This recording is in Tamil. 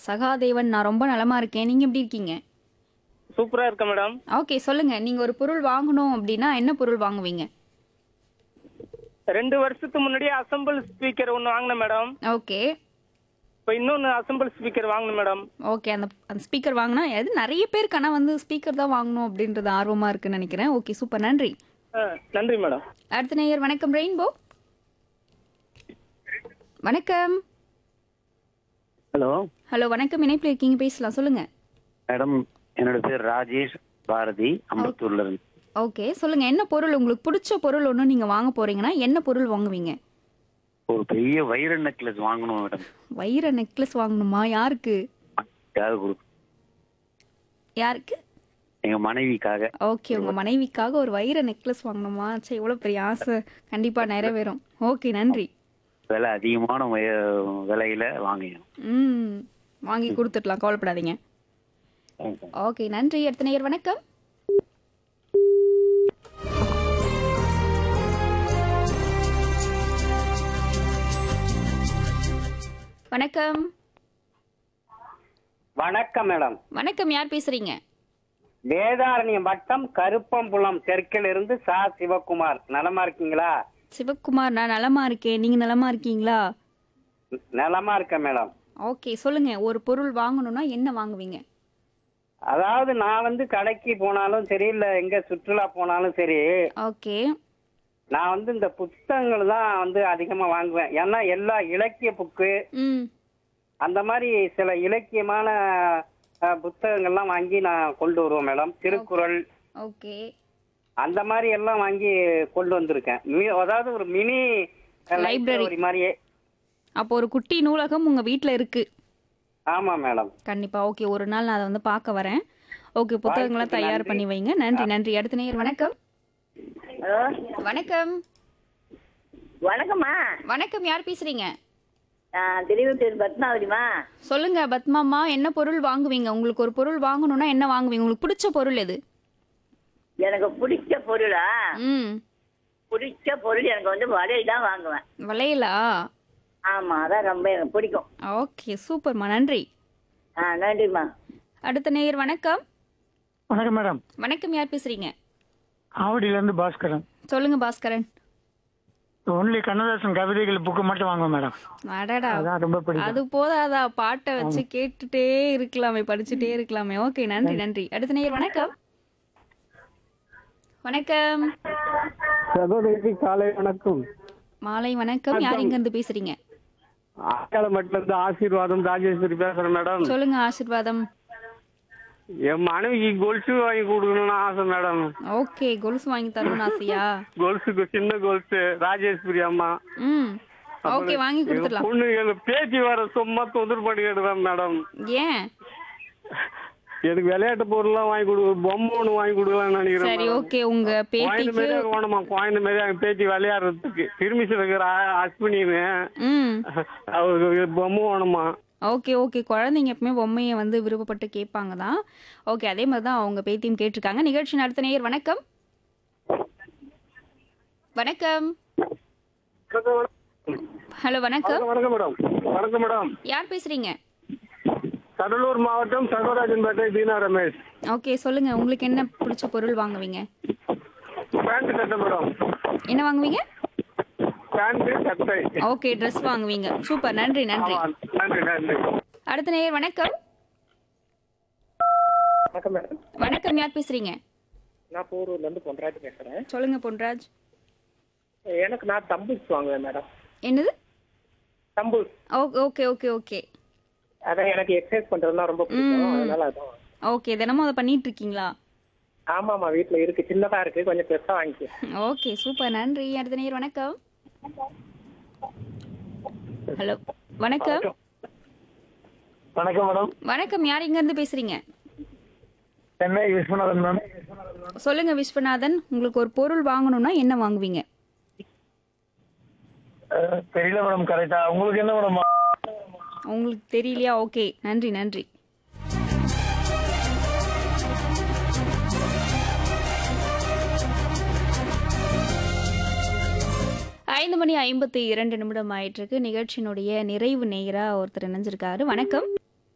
சகாதேவன் நான் ரொம்ப நலமா இருக்கேன் நீங்க எப்படி இருக்கீங்க சூப்பரா இருக்க மேடம் ஓகே சொல்லுங்க நீங்க ஒரு பொருள் வாங்கணும் அப்படின்னா என்ன பொருள் வாங்குவீங்க ரெண்டு வருஷத்துக்கு முன்னாடியே அசம்பிள் ஸ்பீக்கர் ஒன்று வாங்கினேன் மேடம் ஓகே இப்போ இன்னொன்று அசம்பிள் ஸ்பீக்கர் வாங்கினேன் மேடம் ஓகே அந்த அந்த ஸ்பீக்கர் வாங்கினா அது நிறைய பேருக்கு ஆனால் வந்து ஸ்பீக்கர் தான் வாங்கணும் அப்படின்றது ஆர்வமா இருக்குன்னு நினைக்கிறேன் ஓகே சூப்பர் நன்றி ஆ நன்றி மேடம் அடுத்த நேயர் வணக்கம் ரெயின்போ வணக்கம் ஹலோ ஹலோ வணக்கம் இணைப்பில் இருக்கீங்க பேசலாம் சொல்லுங்க மேடம் என்னோட பேர் ராஜேஷ் பாரதி அம்பத்தூர்ல இருந்து ஓகே சொல்லுங்க என்ன பொருள் உங்களுக்கு பிடிச்ச பொருள் ஒன்று நீங்க வாங்க போறீங்கன்னா என்ன பொருள் வாங்குவீங்க ஒரு பெரிய வைர நெக்லஸ் வாங்கணும் மேடம் வைர நெக்லஸ் வாங்கணுமா யாருக்கு யாரு கொடு யாருக்கு எங்க மனைவிக்காக ஓகே உங்க மனைவிக்காக ஒரு வைர நெக்லஸ் வாங்கணுமா சரி இவ்வளோ பெரிய ஆசை கண்டிப்பா நிறைவேறும் ஓகே நன்றி விலை அதிகமான வய- விலையில வாங்கணும் ம் வாங்கி கொடுத்துடலாம் கவலைப்படாதீங்க ஓகே நன்றி அடுத்த நேயர் வணக்கம் வணக்கம் வணக்கம் மேடம் வணக்கம் யார் பேசுறீங்க வேதாரண்யம் வட்டம் கருப்பம்புலம் தெற்கில் இருந்து சா சிவகுமார் நலமா இருக்கீங்களா சிவக்குமார் நான் நலமா இருக்கேன் நீங்க நலமா இருக்கீங்களா நலமா இருக்கேன் மேடம் ஓகே சொல்லுங்க ஒரு பொருள் வாங்கணும்னா என்ன வாங்குவீங்க அதாவது நான் வந்து கடைக்கு போனாலும் சரி இல்ல எங்க சுற்றுலா போனாலும் சரி ஓகே நான் வந்து இந்த புத்தகங்கள் தான் வந்து அதிகமா வாங்குவேன் ஏன்னா எல்லா இலக்கிய புக்கு ம் அந்த மாதிரி சில இலக்கியமான அஹ், புத்தகங்கள்லாம் வாங்கி நான் கொண்டு வருவேன் மேடம் திருக்குறள் ஓகே அந்த மாதிரி எல்லாம் வாங்கி கொண்டு வந்திருக்கேன் மி- அதாவது ஒரு மினி Library. லைப்ரரி மாதிரியே அப்போ ஒரு குட்டி நூலகம் உங்க வீட்ல இருக்கு ஆமா மேடம் கண்டிப்பா ஓகே ஒரு நாள் நான் அதை வந்து பார்க்க வரேன் ஓகே புத்தகங்களை வாய்ப்புக்கு தயார் நன்றி. பண்ணி வைங்க நன்றி நன்றி அடுத்த நேயர் வணக்கம் ஹலோ வணக்கம் வணக்கம்மா வணக்கம் யார் பேசுறீங்க நான் திருவத்தூர் பத்மாவதிமா சொல்லுங்க பத்மாமா என்ன பொருள் வாங்குவீங்க உங்களுக்கு ஒரு பொருள் வாங்கணும்னா என்ன வாங்குவீங்க உங்களுக்கு பிடிச்ச பொருள் எது எனக்கு பிடிச்ச பொருளா ம் பிடிச்ச பொருள் எனக்கு வந்து வளையல் தான் வாங்குவேன் வளையலா ஆமா அதான் ரொம்ப எனக்கு பிடிக்கும் ஓகே சூப்பர்மா நன்றி ஆ நன்றிம்மா அடுத்த நேயர் வணக்கம் வணக்கம் மேடம் வணக்கம் யார் பேசுறீங்க ஆவடியில இருந்து பாஸ்கரன் சொல்லுங்க பாஸ்கரன் ஒன்லி கண்ணதாசன் கவிதைகள் புக்கு மட்டும் வாங்குவேன் மேடம் அடடா அதான் ரொம்ப பிடிக்கும் அது போதாதா பாட்டை வச்சு கேட்டுட்டே இருக்கலாமே படிச்சுட்டே இருக்கலாமே ஓகே நன்றி நன்றி அடுத்த நேயர் வணக்கம் வணக்கம் சகோதரிக்கு காலை வணக்கம் மாலை வணக்கம் யார் இங்க இருந்து பேசுறீங்க ஆக்காளமட்டில இருந்து ஆசீர்வாதம் ராஜேஸ்வரி பேசுறேன் மேடம் சொல்லுங்க ஆசிர்வாதம் என் மனைவிக்கு கொலுசு வாங்கி கொடுக்கணும்னு ஆசை மேடம் ஓகே கொலுசு வாங்கி தரணும்னு ஆசையா கொலுசுக்கு சின்ன கொலுசு ராஜேஸ்வரி அம்மா ம் ஓகே வாங்கி எங்க கொடுத்துடலாம் பொண்ணு எங்க பேத்தி வர சும்மா தொந்தர் பண்ணிக்கிடுவேன் மேடம் ஏன் எனக்கு விளையாட்டு பொருள்லாம் வாங்கி கொடு பொம்மை ஒண்ணு வாங்கி கொடுக்கலாம்னு நினைக்கிறேன் சரி madam. ஓகே உங்க குழந்தை பேத்திக்கு மாதிரியே வேணுமா குழந்தை மாதிரி எங்க பேத்தி விளையாடுறதுக்கு திருமிச்சு இருக்கிற அஸ்வினின்னு ம் அவருக்கு பொம்மை வேணுமா ஓகே ஓகே குழந்தைங்க எப்பவுமே பொம்மையை வந்து விருப்பப்பட்டு கேட்பாங்க தான் ஓகே அதே மாதிரி தான் அவங்க பேத்தியும் கேட்டிருக்காங்க நிகழ்ச்சி நடத்த நேயர் வணக்கம் வணக்கம் ஹலோ வணக்கம் வணக்கம் மேடம் வணக்கம் மேடம் யார் பேசுறீங்க கடலூர் மாவட்டம் சகோராஜன்பேட்டை தீனா ரமேஷ் ஓகே சொல்லுங்க உங்களுக்கு என்ன பிடிச்ச பொருள் வாங்குவீங்க பேண்ட் சட்டை மேடம் என்ன வாங்குவீங்க பேண்ட் சட்டை ஓகே ட்ரெஸ் வாங்குவீங்க சூப்பர் நன்றி நன்றி ஆமா, நன்றி நன்றி அடுத்த நேயர் வணக்கம் வணக்கம் மேடம் வணக்கம் யார் பேசுறீங்க நான் போரூர்ல இருந்து பொன்ராஜ் பேசுறேன் சொல்லுங்க பொன்ராஜ் எனக்கு நான் தம்பூஸ் வாங்குவேன் மேடம் என்னது தம்பூஸ் ஓ ஓகே ஓகே ஓகே அதான் எனக்கு எக்ஸசைஸ் பண்றதுனா ரொம்ப பிடிக்கும் அதனால அதான் ஓகே தினமும் அதை பண்ணிட்டு இருக்கீங்களா ஆமாமா வீட்ல இருக்கு சின்னதா இருக்கு கொஞ்சம் பெருசா வாங்கிக்க ஓகே சூப்பர் நன்றி அடுத்த நேயர் வணக்கம் ஹலோ வணக்கம் வணக்கம் மேடம் வணக்கம் யார் இங்க இருந்து பேசுறீங்க சென்னை விஸ்வநாதன் மேம் சொல்லுங்க விஸ்வநாதன் உங்களுக்கு ஒரு பொருள் வாங்கணும்னா என்ன வாங்குவீங்க அஹ், தெரியல மேடம் கரெக்டா உங்களுக்கு என்ன மேடம் உங்களுக்கு தெரியலையா ஓகே நன்றி நன்றி ஐந்து மணி ஐம்பத்தி இரண்டு நிமிடம் ஆயிட்டு இருக்கு நிகழ்ச்சியினுடைய நிறைவு நேரா ஒருத்தர் இணைஞ்சிருக்காரு வணக்கம்